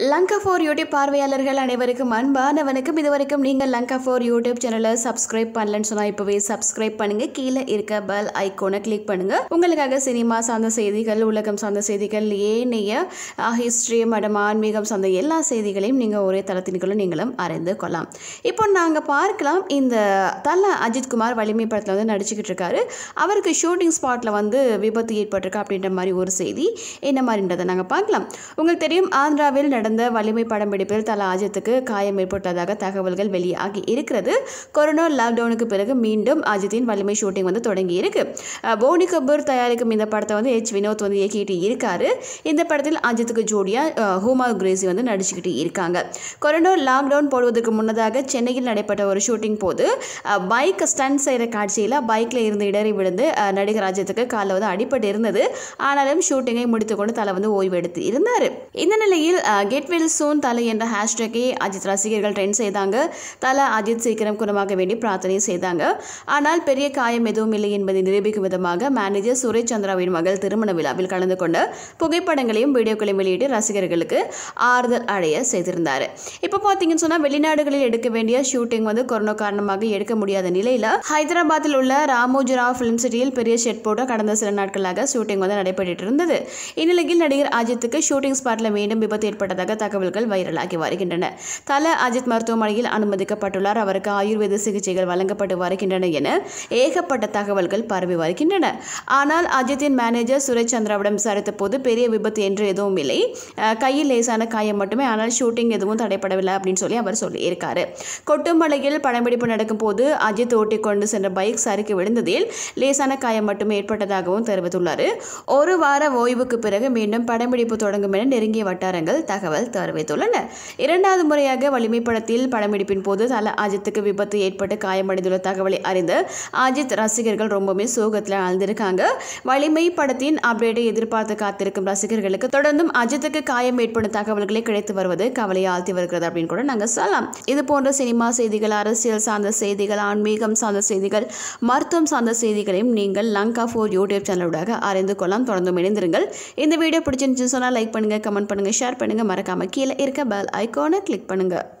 Lanka four YouTube பார்வையாளர்கள் அனைவருக்கும் அன்பான வணக்கம் இதுவரைக்கும் நீங்கள் லங்கா ஃபோர் யூடியூப் சேனலை சப்ஸ்கிரைப் பண்ணலன்னு சொன்னால் இப்போவே சப்ஸ்கிரைப் பண்ணுங்க கீழே இருக்க பெல் ஐக்கோனை கிளிக் பண்ணுங்க உங்களுக்காக சினிமா சார்ந்த செய்திகள் உலகம் சார்ந்த செய்திகள் ஏனைய ஹிஸ்ட்ரி மற்றும் ஆன்மீகம் சார்ந்த எல்லா செய்திகளையும் நீங்கள் ஒரே தளத்தின்குள்ள நீங்களும் அறிந்து கொள்ளலாம் இப்போ நாங்கள் பார்க்கலாம் இந்த தல அஜித் குமார் வலிமை படத்தில் வந்து நடிச்சுக்கிட்டு இருக்காரு அவருக்கு ஷூட்டிங் ஸ்பாட்டில் வந்து விபத்து ஏற்பட்டிருக்கு அப்படின்ற மாதிரி ஒரு செய்தி என்ன மாதிரின்றதை நாங்கள் பார்க்கலாம் உங்களுக்கு தெரியும் ஆந்திராவில் நடந்த வலிமை படம் பிடிப்பில் தலா அஜித்துக்கு காயம் ஏற்பட்டதாக தகவல்கள் வெளியாகி இருக்கிறது கொரோனா லாக்டவுனுக்கு பிறகு மீண்டும் அஜித்தின் வலிமை ஷூட்டிங் வந்து தொடங்கி இருக்கு அஹ் போனி கபூர் தயாரிக்கும் இந்த படத்தை வந்து எச் வினோத் வந்து இயக்கிட்டு இருக்காரு இந்த படத்தில் அஜித்துக்கு ஜோடியா அஹ், ஹூமா கிரேசி வந்து நடிச்சுக்கிட்டு இருக்காங்க கொரோனா லாக்டவுன் போடுவதற்கு முன்னதாக சென்னையில் நடைபெற்ற ஒரு ஷூட்டிங் போது பைக் ஸ்டண்ட் செய்கிற காட்சியில் பைக்கில் இருந்து இடறி விழுந்து அஹ், நடிகர் அஜித்துக்கு காலில் வந்து அடிபட்டு இருந்தது ஆனாலும் ஷூட்டிங்கை முடித்துக்கொண்டு தலை வந்து ஓய்வு எடுத்து இருந்தார் இந்த நிலையில் கெட் வெல் சூன் தலை என்ற ஹேஷ்டேக்கை அஜித் ரசிகர்கள் ட்ரெண்ட் செய்தாங்க தலை அஜித் சீக்கிரம் குணமாக வேண்டி பிரார்த்தனை செய்தாங்க ஆனால் பெரிய காயம் எதுவும் இல்லை என்பதை நிரூபிக்கும் விதமாக மேனேஜர் சுரேஷ் சந்திராவின் மகள் திருமண விழாவில் கலந்து கொண்ட புகைப்படங்களையும் வீடியோக்களையும் வெளியிட்டு ரசிகர்களுக்கு ஆறுதல் அடைய செய்திருந்தார் இப்போ பார்த்தீங்கன்னு சொன்னால் வெளிநாடுகளில் எடுக்க வேண்டிய ஷூட்டிங் வந்து கொரோனா காரணமாக எடுக்க முடியாத நிலையில் ஹைதராபாத்தில் உள்ள ராமோஜிராவ் ஃபிலிம் சிட்டியில் பெரிய ஷெட் போட்டு கடந்த சில நாட்களாக ஷூட்டிங் வந்து நடைபெற்று இருந்தது இந்நிலையில் நடிகர் அஜித்துக்கு ஷூட்டிங் ஸ்பாட்டில் மீண்டும் விபத்து ஏற்பட்டதாக தகவல்கள் வைரலாகி வருகின்றன தல அஜித் மருத்துவமனையில் அனுமதிக்கப்பட்டுள்ளார் அவருக்கு ஆயுர்வேத சிகிச்சைகள் வழங்கப்பட்டு வருகின்றன என ஏகப்பட்ட தகவல்கள் பரவி வருகின்றன ஆனால் அஜித்தின் மேனேஜர் சுரேஷ் சந்திராவிடம் விசாரித்த போது பெரிய விபத்து என்று எதுவும் இல்லை அஹ், கையில் லேசான காயம் மட்டுமே ஆனால் ஷூட்டிங் எதுவும் தடைப்படவில்லை அப்படின்னு சொல்லி அவர் சொல்லியிருக்காரு கொட்டுமலையில் படப்பிடிப்பு நடக்கும் போது அஜித் ஓட்டிக்கொண்டு சென்ற பைக் சறுக்கி விழுந்ததில் லேசான காயம் மட்டுமே ஏற்பட்டதாகவும் தெரிவித்துள்ளார் ஒரு வார ஓய்வுக்கு பிறகு மீண்டும் படப்பிடிப்பு தொடங்கும் என நெருங்கிய வட்டாரங்கள் தகவல் தெரிவித்துள்ளன இரண்டாவது முறையாக வலிமை படத்தில் படப்பிடிப்பின் போது தல அஜித்துக்கு விபத்து ஏற்பட்டு காயமடைந்துள்ள தகவலை அறிந்து அஜித் ரசிகர்கள் ரொம்பவுமே சோகத்தில் ஆழ்ந்திருக்காங்க வலிமை படத்தின் அப்டேட்டை எதிர்பார்த்து காத்திருக்கும் ரசிகர்களுக்கு தொடர்ந்தும் அஜித்துக்கு காயம் ஏற்படும் தகவல்களை கிடைத்து வருவது கவலையை ஆழ்த்தி வருகிறது அப்படின்னு கூட நாங்கள் சொல்லலாம் இது போன்ற சினிமா செய்திகள் அரசியல் சார்ந்த செய்திகள் ஆன்மீகம் சார்ந்த செய்திகள் மருத்துவம் சார்ந்த செய்திகளையும் நீங்கள் லங்கா ஃபோர் யூடியூப் சேனலூடாக அறிந்து கொள்ளலாம் தொடர்ந்தும் இணைந்திருங்கள் இந்த வீடியோ பிடிச்சிருந்துச்சுன்னு சொன்னால் லைக் பண்ணுங்கள் கமெண்ட் பண்ணுங்கள் ஷேர் பண்ணுங்கள் மறக்காமல் கீழே இருக்க பெல் ஐக்கானை கிளிக் பண்ணுங்கள்